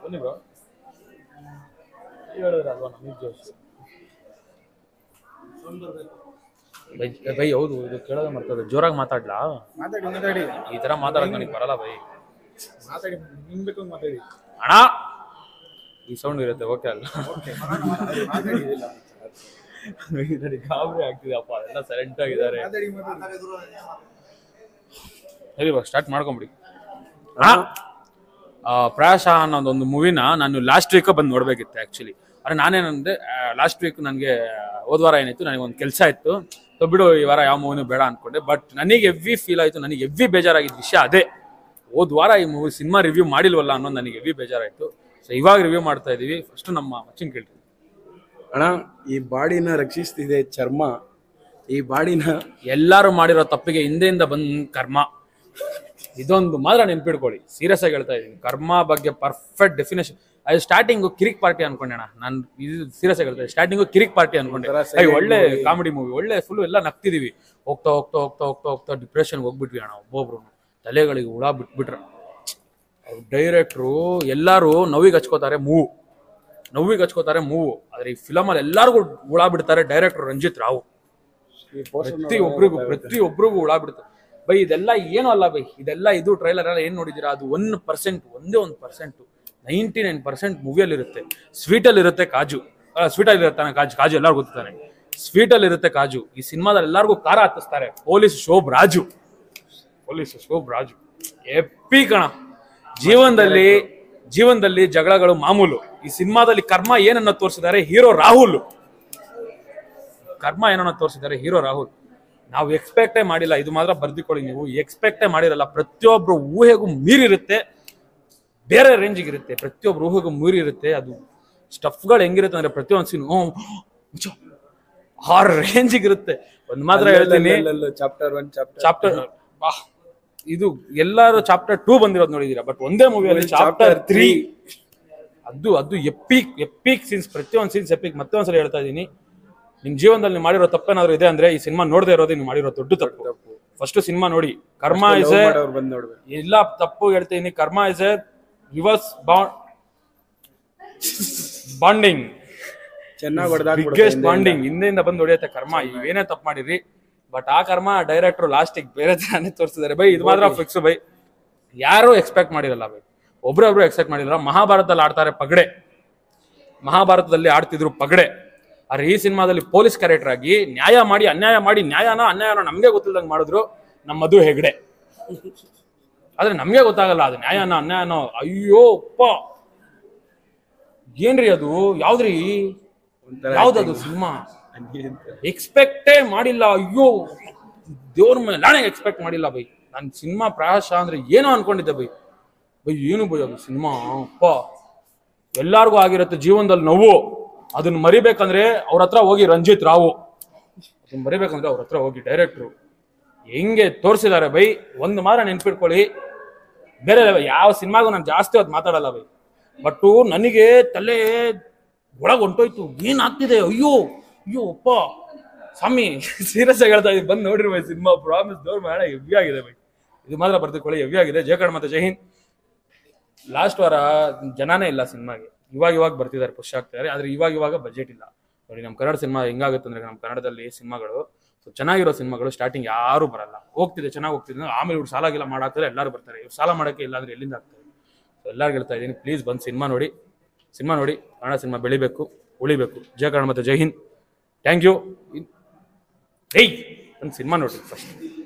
ಬನ್ನಿ ಬ್ರೋ ಹೇಳಿದ್ರಲ್ವಾ ನಮಗೆ ಜೋಶ್ bye bye ಹೌದು ಇದು ಕೇಳೋದೇ ಮಾಡ್ತದೆ ಜೋರಾಗಿ ಮಾತಾಡ್ಲಾ ಮಾತಾಡಿ ಮಾತಾಡಿ ಈ ತರ ಮಾತಾಡೋದು ನನಗೆ ಬರಲ್ಲ ಬೈ ಮಾತಾಡಿ ನಿಮ್ ಬೇಕು ಮಾತಾಡಿ ಅಣ್ಣ ಈ ಸೌಂಡ್ ಇರುತ್ತೆ ಓಕೆ ಅಲ್ಲ ಮಾತಾಡಿ ನನಗೆ ಗಾಬರಿ ಆಗ್ತಿದೆ ಅಪ್ಪ ಎಲ್ಲ ಸೈಲೆಂಟ್ ಆಗಿದ್ದಾರೆ ಮಾತಾಡಿ ಮಾತಾಡಿ ಸರಿ ಇವಾಗ ಸ್ಟಾರ್ಟ್ ಮಾಡ್ಕೊಂಬಿಡಿ ಪ್ರಯಾಸ ಅನ್ನೋದೊಂದು ಮೂವಿನ ನಾನು ಲಾಸ್ಟ್ ವೀಕ್ ಬಂದು ನೋಡ್ಬೇಕಿತ್ತು ಆ್ಯಕ್ಚುಲಿ ಆದರೆ ನಾನೇನಂದ್ರೆ ಲಾಸ್ಟ್ ವೀಕ್ ನನಗೆ ಹೋದ ವಾರ ಏನಾಯ್ತು ನನಗೆ ಒಂದು ಕೆಲಸ ಇತ್ತು ಸೊ ಬಿಡು ಈ ವಾರ ಯಾವ ಮೂವಿನೂ ಬೇಡ ಅನ್ಕೊಂಡೆ ಬಟ್ ನನಗೆ ಎವ್ವಿ ಫೀಲ್ ಆಯಿತು ನನಗೆ ಎವ್ವಿ ಬೇಜಾರಾಗಿದ್ದ ವಿಷಯ ಅದೇ ಹೋದ ವಾರ ಈ ಮೂವಿ ಸಿನಿಮಾ ರಿವ್ಯೂ ಮಾಡಿಲ್ವಲ್ಲ ಅನ್ನೋದು ನನಗೆ ಎವ್ವಿ ಬೇಜಾರಾಯಿತು ಸೊ ಇವಾಗ ರಿವ್ಯೂ ಮಾಡ್ತಾ ಇದ್ದೀವಿ ಫಸ್ಟ್ ನಮ್ಮ ಮಚ್ಚಿನ ಕೇಳ್ತೀವಿ ಅಣ್ಣ ಈ ಬಾಡಿನ ರಕ್ಷಿಸ್ತಿದೆ ಚರ್ಮ ಈ ಬಾಡಿನ ಎಲ್ಲರೂ ಮಾಡಿರೋ ತಪ್ಪಿಗೆ ಹಿಂದೆಯಿಂದ ಬಂದ್ ಕರ್ಮ ಇದೊಂದು ಮಾತ್ರ ನೆನ್ಪಿಡ್ಕೊಳ್ಳಿ ಸೀರಿಯಸ್ ಆಗಿ ಹೇಳ್ತಾ ಇದ್ದೀನಿ ಕರ್ಮ ಬಗ್ಗೆ ಪರ್ಫೆಕ್ಟ್ ಡೆಫಿನೇಷನ್ ಅದು ಸ್ಟಾರ್ಟಿಂಗು ಕಿರಿಕ್ ಪಾರ್ಟಿ ಅನ್ಕೊಂಡೆ ಅಣ್ಣ ನಾನು ಇದು ಸೀರಿಯಸ್ ಆಗಿ ಹೇಳ್ತಾ ಸ್ಟಾರ್ಟಿಂಗು ಕಿರಿಕ್ ಪಾರ್ಟಿ ಅನ್ಕೊಂಡೆ ಅಯ್ಯೋ, ಒಳ್ಳೆ ಕಾಮಿಡಿ ಮೂವಿ ಒಳ್ಳೆ ಫುಲ್ ಎಲ್ಲ ನಗ್ತಿದೀವಿ ಹೋಗ್ತಾ ಹೋಗ್ತಾ ಹೋಗ್ತಾ ಹೋಗ್ತಾ ಹೋಗ್ತಾ ಡಿಪ್ರೆಷನ್ಗೆ ಹೋಗ್ಬಿಟ್ವಿ ಅಣ್ಣ ಒಬ್ಬೊಬ್ರು ತಲೆಗಳಿಗೆ ಹುಳ ಬಿಟ್ಬಿಟ್ರೆ ಡೈರೆಕ್ಟ್ರು ಎಲ್ಲರೂ ನೋವಿಗೆ ಹಚ್ಕೋತಾರೆ ಮೂವು ನೋವಿಗೆ ಹಚ್ಕೋತಾರೆ ಮೂವು ಆದ್ರೆ ಈ ಫಿಲಮಲ್ಲಿ ಎಲ್ಲರಿಗೂ ಹುಳ ಬಿಡ್ತಾರೆ ಡೈರೆಕ್ಟರ್ ರಂಜಿತ್ ರಾವ್ ಈ poster ಪ್ರತಿ ಒಬ್ರಿಗೂ ಪ್ರತಿ ಒಬ್ರಿಗೂ ಹುಳ ಬಿಡುತ್ತೆ ಬೈ ಇದೆಲ್ಲ ಏನು ಅಲ್ಲ ಬೈ ಇದೆಲ್ಲ ಇದು ಟ್ರೈಲರ್ ಎಲ್ಲ ಏನ್ ನೋಡಿದೀರಾ ಅದು ಒನ್ ಪರ್ಸೆಂಟ್ ಒಂದೇ ಒಂದು ಪರ್ಸೆಂಟ್ ನೈಂಟಿ ನೈನ್ ಪರ್ಸೆಂಟ್ ಮೂವಿಯಲ್ಲಿ ಇರುತ್ತೆ ಸ್ವೀಟಲ್ಲಿ ಇರುತ್ತೆ ಕಾಜು ಸ್ವೀಟಲ್ಲಿ ಇರುತ್ತೆ ಕಾಜು ಕಾಜು ಎಲ್ಲರಿಗೂ ಗೊತ್ತಾನೆ ಸ್ವೀಟಲ್ಲಿ ಇರುತ್ತೆ ಕಾಜು ಈ ಸಿನಿಮಾದಲ್ಲಿ ಎಲ್ಲರಿಗೂ ಖಾರ ಹತ್ತಿಸ್ತಾರೆ ಪೊಲೀಸ್ ಶೋಭ್ ರಾಜು ಪೊಲೀಸ್ ಶೋಭ್ ರಾಜು ಎಪ್ಪಿ ಕಣ ಜೀವನದಲ್ಲಿ ಜೀವನದಲ್ಲಿ ಜಗಳಗಳು ಮಾಮೂಲು ಈ ಸಿನಿಮಾದಲ್ಲಿ ಕರ್ಮ ಏನನ್ನ ತೋರಿಸಿದ್ದಾರೆ ಹೀರೋ ರಾಹುಲ್ ಕರ್ಮ ಏನನ್ನ ತೋರಿಸಿದ್ದಾರೆ ಹೀರೋ ರಾಹುಲ್ ನಾವು ಎಕ್ಸ್ಪೆಕ್ಟೇ ಮಾಡಿಲ್ಲ ಇದು ಮಾತ್ರ ಬರ್ದಿಕೊಳ್ಳಿ ನೀವು ಎಕ್ಸ್ಪೆಕ್ಟೇ ಮಾಡಿರಲ್ಲ ಪ್ರತಿಯೊಬ್ರು ಊಹೆಗೂ ಮೀರಿರುತ್ತೆ ಬೇರೆ ರೇಂಜಿಗೆ ಇರುತ್ತೆ ಪ್ರತಿಯೊಬ್ರು ಊಹೆಗೂ ಮೀರಿರುತ್ತೆ ಅದು ಸ್ಟಫ್ಗಳು ಹೆಂಗಿರುತ್ತೆ ಅಂದ್ರೆ ಪ್ರತಿಯೊಂದು ಸೀನ್ ಆ ರೇಂಜಿಗೆ ಇರುತ್ತೆ ಒಂದ್ ಮಾತ್ರ ಹೇಳ್ತೀನಿ ಚಾಪ್ಟರ್ ಒನ್ ಚಾಪ್ಟರ್ ಚಾಪ್ಟರ್ ಬಾ ಇದು ಎಲ್ಲಾರು ಚಾಪ್ಟರ್ ಟೂ ಬಂದಿರೋದು ನೋಡಿದೀರಾ ಬಟ್ ಒಂದೇ ಮೂವಿಯಲ್ಲಿ ಚಾಪ್ಟರ್ ತ್ರೀ ಅದು ಅದು ಎಪಿಕ್ ಎಪಿಕ್ ಸೀನ್ಸ್ ಪ್ರತಿಯೊಂದು ಸೀನ್ಸ್ ಎಪಿಕ್ ಮತ್ತೆ ಒಂದ್ಸಲ ಹೇಳ್ತಾ ಇದೀನಿ ನಿಮ್ ಜೀವನದಲ್ಲಿ ನೀವು ಮಾಡಿರೋ ತಪ್ಪೇನಾದ್ರು ಇದೆ ಅಂದ್ರೆ ಈ ಸಿನಿಮಾ ನೋಡದೆ ಇರೋದು ನೀವು ಮಾಡಿರೋ ದೊಡ್ಡ ತಪ್ಪು ಫಸ್ಟ್ ಸಿನಿಮಾ ನೋಡಿ ಕರ್ಮ ಇಸ್ ಎ ಮಾಡೋರು ಬಂದ್ ನೋಡ್ಬೇಕು ಎಲ್ಲ ತಪ್ಪು ಹೇಳ್ತೀನಿ ಕರ್ಮ is a reverse bond bonding ಚೆನ್ನಾಗಿ ಹೊಡೆದಾಗ ಬಿಗ್ಗೆಸ್ಟ್ ಬಾಂಡಿಂಗ್ ಹಿಂದೆಯಿಂದ ಬಂದು ಹೊಡೆಯುತ್ತೆ ಕರ್ಮ ಇವೇನೇ ತಪ್ಪು ಮಾಡಿರಿ ಬಟ್ ಆ ಕರ್ಮ ಡೈರೆಕ್ಟರ್ ಲಾಸ್ಟಿಗೆ ಬೇರೆ ತರಾನೇ ತೋರಿಸಿದ್ದಾರೆ ಬೈ ಇದು ಮಾತ್ರ ಫಿಕ್ಸ್ ಬೈ ಯಾರು ಎಕ್ಸ್ಪೆಕ್ಟ್ ಮಾಡಿರಲ್ಲ ಬೈ ಒಬ್ರೊಬ್ರು ಎಕ್ಸ್ಪೆಕ್ಟ್ ಮಾಡಿರಲ್ಲ ಮಹಾಭಾರತದಲ್ಲಿ ಆಡ್ತಾರೆ ಪಗಡೆ ಮಹಾಭಾರತದಲ್ಲಿ ಆಡ್ತಿದ್ರು ಪಗಡೆ ಆದ್ರೆ ಈ ಸಿನಿಮಾದಲ್ಲಿ ಪೊಲೀಸ್ ಕ್ಯಾರೆಕ್ಟರ್ ಆಗಿ ನ್ಯಾಯ ಮಾಡಿ ಅನ್ಯಾಯ ಮಾಡಿ ನ್ಯಾಯನ ಅನ್ಯಾಯನ ನಮ್ಗೆ ಗೊತ್ತಿಲ್ದಂಗೆ ಮಾಡಿದ್ರು ನಮ್ಮ ಮಧು ಹೆಗ್ಡೆ ಆದ್ರೆ ನಮ್ಗೆ ಗೊತ್ತಾಗಲ್ಲ ಅದು ನ್ಯಾಯನ ಅನ್ಯಾಯನೋ ಅಯ್ಯೋ ಅಪ್ಪ ಏನ್ರಿ ಅದು ಯಾವ್ದ್ರಿ ಯಾವ್ದದು ಸಿನಿಮಾ ಎಕ್ಸ್ಪೆಕ್ಟೇ ಮಾಡಿಲ್ಲ ಅಯ್ಯೋ ದೇವ್ರ ಮೇಲೆ ನಾನೇ ಎಕ್ಸ್ಪೆಕ್ಟ್ ಮಾಡಿಲ್ಲ ಬೈ ನಾನು ಸಿನಿಮಾ ಪ್ರಯಾಸ ಅಂದ್ರೆ ಏನೋ ಅನ್ಕೊಂಡಿದ್ದೆ ಬೈ ಬೈ ಏನು ಬೈ ಅದು ಸಿನಿಮಾ ಅಪ್ಪ ಎಲ್ಲಾರ್ಗೂ ಆಗಿರುತ್ತೆ ಜೀವನದಲ್ಲಿ ನೋವು ಅದನ್ನ ಮರಿಬೇಕಂದ್ರೆ ಅವ್ರ ಹತ್ರ ಹೋಗಿ ರಂಜಿತ್ ರಾವು ಅದನ್ನ ಮರಿಬೇಕಂದ್ರೆ ಅವ್ರ ಹತ್ರ ಹೋಗಿ ಡೈರೆಕ್ಟ್ರು ಹೆಂಗೆ ತೋರಿಸಿದ್ದಾರೆ ಬೈ ಒಂದು ಮಾರ ನೆನ್ಪಿಟ್ಕೊಳ್ಳಿ ಬೇರೆ ಯಾವ ಸಿನಿಮಾಗೂ ನಾನು ಜಾಸ್ತಿ ಹೊತ್ತು ಮಾತಾಡಲ್ಲ ಬೈ ಬಟ್ಟು ನನಗೆ ತಲೆ ಒಳಗೆ ಹೊಂಟೋಯ್ತು ಏನ್ ಆಗ್ತಿದೆ ಅಯ್ಯೋ ಅಯ್ಯೋ ಅಪ್ಪ ಸ್ವಾಮಿ ಸೀರಿಯಸ್ ಆಗಿ ಹೇಳ್ತಾ ಇದ್ದೀನಿ ಬಂದು ನೋಡಿರಿ ಬೈ ಸಿನಿಮಾ ಪ್ರಾಮಿಸ್ ದೋರ್ ಮಾಡ ಹೆವಿ ಆಗಿದೆ ಬೈ ಇದು ಮಾತ್ರ ಬರ್ತಿಕೊಳ್ಳಿ ಹೆವಿ ಆಗಿದೆ ಜಯ ಕಡ್ ಮತ್ತೆ ಜೈ ಹಿಂದ್ ಲಾಸ್ಟ್ ವಾರ ಜನನೇ ಇಲ್ಲ ಸಿನಿಮಾಗೆ ಇವಾಗ ಇವಾಗ ಬರ್ತಿದ್ದಾರೆ ಪುಷ್ ಆಗ್ತಿದ್ದಾರೆ ಆದ್ರೆ ಇವಾಗ ಇವಾಗ ಬಜೆಟ್ ಇಲ್ಲ ನೋಡಿ ನಮ್ಮ ಕನ್ನಡ ಸಿನಿಮಾ ಹೆಂಗಾಗುತ್ತೆ ಅಂದ್ರೆ ನಮ್ಮ ಕನ್ನಡದಲ್ಲಿ ಸಿನಿಮಾಗಳು ಸೊ ಚೆನ್ನಾಗಿರೋ ಸಿನಿಮಾಗಳು ಸ್ಟಾರ್ಟಿಂಗ್ ಯಾರು ಬರಲ್ಲ ಹೋಗ್ತಿದೆ ಚೆನ್ನಾಗಿ ಹೋಗ್ತಿದೆ ಅಂದ್ರೆ ಆಮೇಲೆ ಇವ್ರು ಸಾಲಾಗಿಲ್ಲ ಮಾಡಾಕ್ತಾರೆ ಎಲ್ಲರೂ ಬರ್ತಾರೆ ಇವ್ರು ಸಾಲ ಮಾಡೋಕ್ಕೆ ಇಲ್ಲ ಅಂದ್ರೆ ಎಲ್ಲಿಂದ ಆಗ್ತಾರೆ ಸೊ ಎಲ್ಲರಿಗೂ ಹೇಳ್ತಾ ಇದ್ದೀನಿ ಪ್ಲೀಸ್ ಬಂದು ಸಿನಿಮಾ ನೋಡಿ ಸಿನಿಮಾ ನೋಡಿ ಕನ್ನಡ ಸಿನಿಮಾ ಬೆಳಿಬೇಕು ಉಳಿಬೇಕು ಜಯ ಕನ್ನಡ ಮತ್ತು ಜೈ ಹಿಂದ್ ಥ್ಯಾಂಕ್ ಯು ಏಯ್ ಒಂದು ಸಿನಿಮಾ ನೋಡಿ ಫಸ್ಟ್